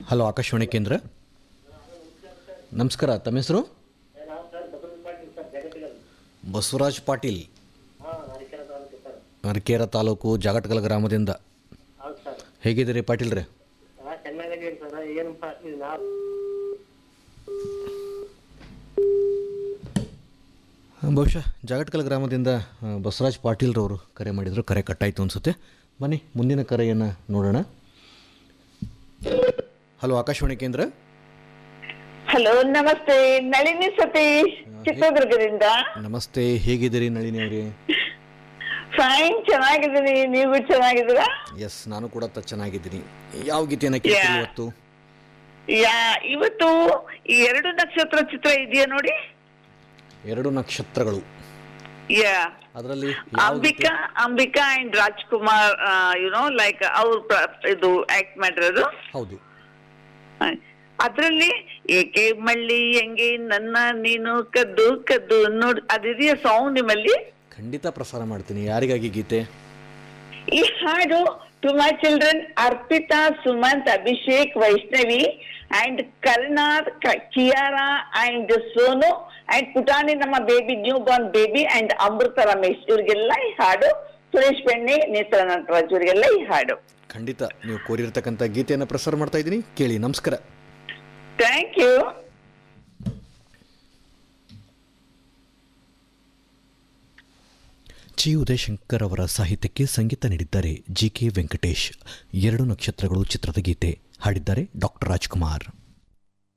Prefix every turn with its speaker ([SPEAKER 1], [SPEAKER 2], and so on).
[SPEAKER 1] Hello Akashvani ಕೇಂದ್ರ ನಮಸ್ಕಾರ ತಮ್ಮ ಹೆಸರು ಬಸವರಾಜ್ ಪಾಟೀಲ್ ಅರಕೇರ ತಾಲೂಕು ಜಾಗಟಕಲ್ ಗ್ರಾಮದಿಂದ
[SPEAKER 2] ಹೌದು ಸರ್
[SPEAKER 1] ಹೇಗಿದ್ದೀರಿ ಪಾಟೀಲ್ರೆ
[SPEAKER 2] ಹಾಂ ಚೆನ್ನಾಗಿದ್ದೀವಿ ಸರ್ ಏನಪ್ಪ ಇದು ನಾವು
[SPEAKER 1] ಬಹುಶಃ ಜಾಗಟಕಲ್ ಗ್ರಾಮದಿಂದ ಆ, ಬಸವರಾಜ್ ಪಾಟೀಲ್ರವರು ಕರೆ ಮಾಡಿದರು ಕರೆ ಕಟ್ಟಾಯಿತು ಅನಿಸುತ್ತೆ ಬನ್ನಿ ಮುಂದಿನ ಕರೆಯನ್ನು ನೋಡೋಣ ಹಲೋ ಆಕಾಶವಾಣಿ ಕೇಂದ್ರ
[SPEAKER 3] ಹಲೋ ನಮಸ್ತೆ ನಳಿನಿ ಸತೀಶ್ ಚಿತ್ರದುರ್ಗದಿಂದ
[SPEAKER 1] ನಮಸ್ತೆ ಹೇಗಿದ್ದೀರಿ ನಳಿನಿ ಅವರೇ
[SPEAKER 3] ಫೈನ್ ಚೆನ್ನಾಗಿದ್ದೀನಿ ನೀವು ಚೆನ್ನಾಗಿದ್ದೀರಾ
[SPEAKER 1] ಎಸ್ ನಾನು ಕೂಡ ತ ಚೆನ್ನಾಗಿದ್ದೀನಿ ಯಾವ ಗೀತೆಯನ್ನು ಕೇಳ್ತೀವಿ
[SPEAKER 3] Yeah.
[SPEAKER 1] ಇವತ್ತು
[SPEAKER 3] ಯಾ ಇವತ್ತು ಈ ಎರಡು ನಕ್ಷತ್ರ ಚಿತ್ರ ಇದೆಯಾ ನೋಡಿ
[SPEAKER 1] ಎರಡು ನಕ್ಷತ್ರಗಳು
[SPEAKER 3] ಯಾ
[SPEAKER 1] ಅದರಲ್ಲಿ ಯಾವ ಗೀತೆ?
[SPEAKER 3] Ambika Ambika and Rajkumar you know like ಅವ್ರು ಪ್ರ- ಇದು ಆಕ್ಟ್ ಮಾಡಿರೋದು
[SPEAKER 1] ಹೌದು
[SPEAKER 3] ಅದ್ರಲ್ಲಿ ಏಕೆ ಮಳ್ಳಿ ಹೆಂಗೆ ನನ್ನ ನೀನು ಕದ್ದು ಕದ್ದು ನೋಡ್ ಅದಿದೆಯಾ ಸಾಂಗ್ ನಿಮ್ಮಲ್ಲಿ
[SPEAKER 1] ಖಂಡಿತ ಪ್ರಸಾರ ಮಾಡ್ತೀನಿ ಯಾರಿಗಾಗಿ ಗೀತೆ
[SPEAKER 3] ಈ ಹಾಡು to my children Arpitha Sumanth Abhishek Vaishnavi and Karnath Kiara and Sonu and ಪುಟಾಣಿ ನಮ್ಮ baby new born baby and Amrutha Ramesh ಇವ್ರಿಗೆಲ್ಲ ಈ ಹಾಡು ಸುರೇಶ್ ಬೆಣ್ಣೆ ನೇತ್ರ ನಟರಾಜ್ ಇವರಿಗೆಲ್ಲ ಈ ಹಾಡು
[SPEAKER 1] ಖಂಡಿತ ನೀವು ಕೋರಿರ್ತಕ್ಕಂಥ ಗೀತೆಯನ್ನು ಪ್ರಸಾರ ಮಾಡ್ತಾ ಇದ್ದೀನಿ ಕೇಳಿ ನಮಸ್ಕಾರ
[SPEAKER 3] ಥ್ಯಾಂಕ್ ಯು
[SPEAKER 1] ಜಿ ಉದಯಶಂಕರ್ ಅವರ ಸಾಹಿತ್ಯಕ್ಕೆ ಸಂಗೀತ ನೀಡಿದ್ದಾರೆ ಜಿ ಕೆ ವೆಂಕಟೇಶ್ ಎರಡು ನಕ್ಷತ್ರಗಳು ಚಿತ್ರದ ಗೀತೆ ಹಾಡಿದ್ದಾರೆ ಡಾಕ್ಟರ್ ರಾಜ್ಕುಮಾರ್